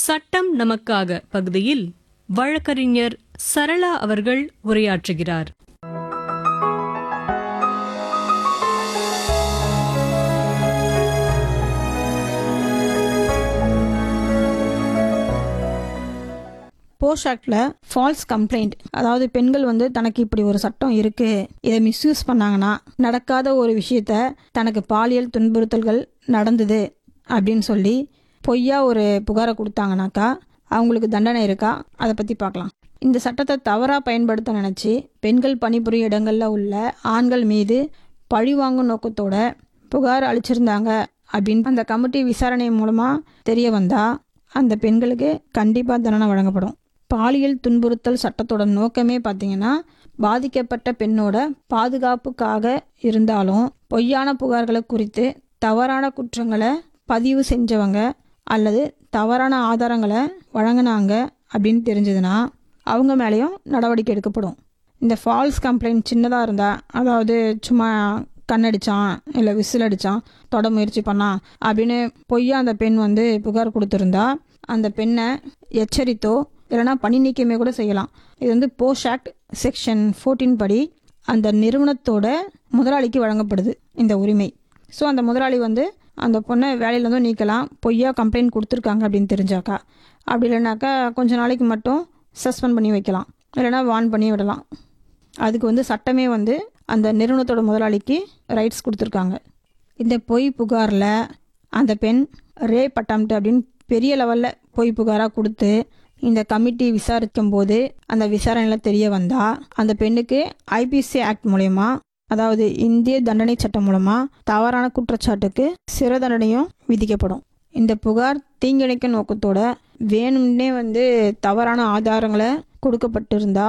சட்டம் நமக்காக பகுதியில் வழக்கறிஞர் சரளா அவர்கள் உரையாற்றுகிறார் போஸ்ட் ஆக்டில் ஃபால்ஸ் கம்ப்ளைண்ட் அதாவது பெண்கள் வந்து தனக்கு இப்படி ஒரு சட்டம் இருக்கு இதை மிஸ்யூஸ் பண்ணாங்கன்னா நடக்காத ஒரு விஷயத்த தனக்கு பாலியல் துன்புறுத்தல்கள் நடந்தது அப்படின்னு சொல்லி பொய்யா ஒரு புகாரை கொடுத்தாங்கனாக்கா அவங்களுக்கு தண்டனை இருக்கா அதை பற்றி பார்க்கலாம் இந்த சட்டத்தை தவறாக பயன்படுத்த நினச்சி பெண்கள் பணிபுரியும் இடங்களில் உள்ள ஆண்கள் மீது பழிவாங்கும் நோக்கத்தோட புகார் அளிச்சிருந்தாங்க அப்படின்னு அந்த கமிட்டி விசாரணை மூலமாக தெரிய வந்தால் அந்த பெண்களுக்கு கண்டிப்பாக தண்டனை வழங்கப்படும் பாலியல் துன்புறுத்தல் சட்டத்தோட நோக்கமே பார்த்தீங்கன்னா பாதிக்கப்பட்ட பெண்ணோட பாதுகாப்புக்காக இருந்தாலும் பொய்யான புகார்களை குறித்து தவறான குற்றங்களை பதிவு செஞ்சவங்க அல்லது தவறான ஆதாரங்களை வழங்கினாங்க அப்படின்னு தெரிஞ்சதுன்னா அவங்க மேலேயும் நடவடிக்கை எடுக்கப்படும் இந்த ஃபால்ஸ் கம்ப்ளைண்ட் சின்னதாக இருந்தால் அதாவது சும்மா கண்ணடிச்சான் இல்லை விசில் அடித்தான் தொட முயற்சி பண்ணான் அப்படின்னு பொய்யா அந்த பெண் வந்து புகார் கொடுத்துருந்தா அந்த பெண்ணை எச்சரித்தோ இல்லைனா பணி நீக்கமே கூட செய்யலாம் இது வந்து போஸ்ட் ஆக்ட் செக்ஷன் ஃபோர்டீன் படி அந்த நிறுவனத்தோட முதலாளிக்கு வழங்கப்படுது இந்த உரிமை ஸோ அந்த முதலாளி வந்து அந்த பொண்ணை வேலையிலேருந்தும் நீக்கலாம் பொய்யா கம்ப்ளைண்ட் கொடுத்துருக்காங்க அப்படின்னு தெரிஞ்சாக்கா அப்படி இல்லைனாக்கா கொஞ்ச நாளைக்கு மட்டும் சஸ்பெண்ட் பண்ணி வைக்கலாம் இல்லைனா வார்ன் பண்ணி விடலாம் அதுக்கு வந்து சட்டமே வந்து அந்த நிறுவனத்தோட முதலாளிக்கு ரைட்ஸ் கொடுத்துருக்காங்க இந்த பொய் புகாரில் அந்த பெண் ரேப் அட்டம்ப்ட் அப்படின்னு பெரிய லெவலில் பொய் புகாராக கொடுத்து இந்த கமிட்டி விசாரிக்கும் போது அந்த விசாரணையில் தெரிய வந்தால் அந்த பெண்ணுக்கு ஐபிசி ஆக்ட் மூலயமா அதாவது இந்திய தண்டனை சட்டம் மூலமாக தவறான குற்றச்சாட்டுக்கு சிறை தண்டனையும் விதிக்கப்படும் இந்த புகார் தீங்கிழைக்கும் நோக்கத்தோட வேணும்னே வந்து தவறான ஆதாரங்களை கொடுக்கப்பட்டிருந்தா